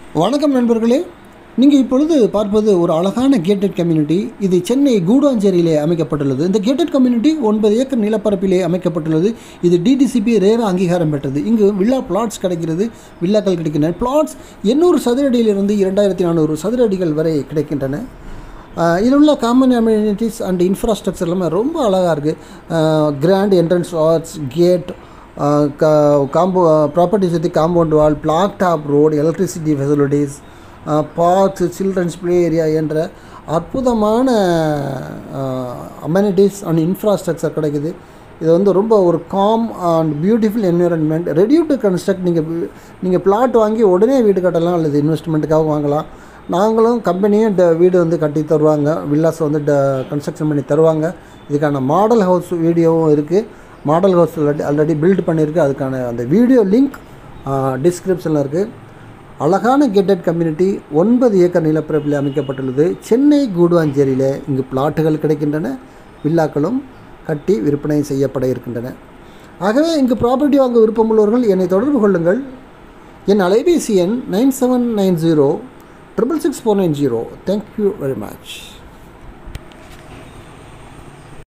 வணக்கம் நண்பர்களே நீங்கள் இப்பொழுது பார்ப்பது ஒரு அழகான கேட்டட் கம்யூனிட்டி இது சென்னை கூடாஞ்சேரியிலே அமைக்கப்பட்டுள்ளது இந்த கேட்டட் கம்யூனிட்டி ஒன்பது ஏக்கர் நிலப்பரப்பிலே அமைக்கப்பட்டுள்ளது இது டிடிசிபி ரேரா அங்கீகாரம் பெற்றது இங்கு வில்லா பிளாட்ஸ் கிடைக்கிறது வில்லாக்கள் கிடைக்கின்றன பிளாட்ஸ் எண்ணூறு சதுரடியிலிருந்து இரண்டாயிரத்தி நானூறு சதுரடிகள் வரை கிடைக்கின்றன ஆஹ் இதில் உள்ள காமன் அம்யூனிட்டிஸ் அண்ட் இன்ஃப்ராஸ்ட்ரக்சர் எல்லாமே ரொம்ப அழகாக இருக்குது grand entrance arts gate combo property சுற்றி compound wall black top road electricity facilities parks children's play area என்ற அற்புதமான அம்யூனிட்டிஸ் அண்ட் இன்ஃப்ராஸ்ட்ரக்சர் கிடைக்குது இது வந்து ரொம்ப ஒரு calm and beautiful environment ready to construct நீங்கள் நீங்கள் பிளாட் வாங்கி உடனே வீடு கட்டலாம் அல்லது இன்வெஸ்ட்மெண்ட்டுக்காக வாங்கலாம் நாங்களும் கம்பெனியும் ட வீடு வந்து கட்டி தருவாங்க வில்லாஸ் வந்து ட கன்ஸ்ட்ரக்ஷன் பண்ணி தருவாங்க இதுக்கான மாடல் ஹவுஸ் வீடியோவும் இருக்குது model house already already built பண்ணியிருக்கு அதுக்கான அந்த வீடியோ லிங்க் டிஸ்கிரிப்ஷனில் இருக்குது அழகான கேட்டட் கம்யூனிட்டி ஒன்பது ஏக்கர் நிலப்பரப்பில் அமைக்கப்பட்டுள்ளது சென்னை கூடுவாஞ்சேரியில் இங்கு பிளாட்டுகள் கிடைக்கின்றன வில்லாக்களும் கட்டி விற்பனை செய்யப்பட இருக்கின்றன ஆகவே இங்கு ப்ராப்பர்ட்டி வாங்க விருப்பமுள்ளவர்கள் என்னை தொடர்பு கொள்ளுங்கள் என் அலைபேசி எண் nine seven nine zero triple six four nine zero thank you very much